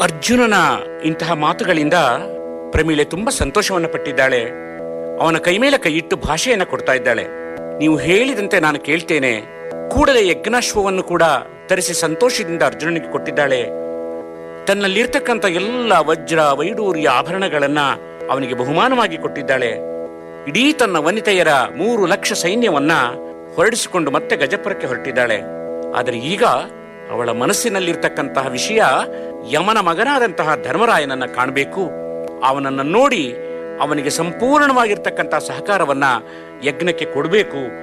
ಅರ್ಜುನನ ಇಂತಹ ಮಾತುಗಳಿಂದ ಪ್ರಮೀಳೆ ತುಂಬಾ ಸಂತೋಷವನ್ನು ಪಟ್ಟಿದ್ದಾಳೆ ಅವನ ಕೈ ಮೇಲೆ ಕೈ ಇಟ್ಟು ಭಾಷೆಯನ್ನ ಕೊಡ್ತಾ ಇದ್ದಾಳೆ ನೀವು ಹೇಳಿದಂತೆ ನಾನು ಕೇಳ್ತೇನೆ ಕೂಡಲೇ ಯಜ್ಞಾಶ್ವವನ್ನು ಕೂಡ ತರಿಸಿ ಸಂತೋಷದಿಂದ ಅರ್ಜುನನಿಗೆ ಕೊಟ್ಟಿದ್ದಾಳೆ ತನ್ನಲ್ಲಿರ್ತಕ್ಕಂಥ ಎಲ್ಲ ವಜ್ರ ವೈಡೂರ್ಯ ಆಭರಣಗಳನ್ನ ಅವನಿಗೆ ಬಹುಮಾನವಾಗಿ ಕೊಟ್ಟಿದ್ದಾಳೆ ಇಡೀ ತನ್ನ ವನಿತೆಯರ ಮೂರು ಲಕ್ಷ ಸೈನ್ಯವನ್ನ ಹೊರಡಿಸಿಕೊಂಡು ಮತ್ತೆ ಗಜಪುರಕ್ಕೆ ಹೊರಟಿದ್ದಾಳೆ ಆದರೆ ಈಗ ಅವಳ ಮನಸ್ಸಿನಲ್ಲಿರ್ತಕ್ಕಂತಹ ವಿಷಯ ಯಮನ ಮಗನಾದಂತಹ ಧರ್ಮರಾಯನನ್ನ ಕಾಣಬೇಕು ಅವನನ್ನ ನೋಡಿ ಅವನಿಗೆ ಸಂಪೂರ್ಣವಾಗಿರ್ತಕ್ಕಂತಹ ಸಹಕಾರವನ್ನ ಯಜ್ಞಕ್ಕೆ ಕೊಡಬೇಕು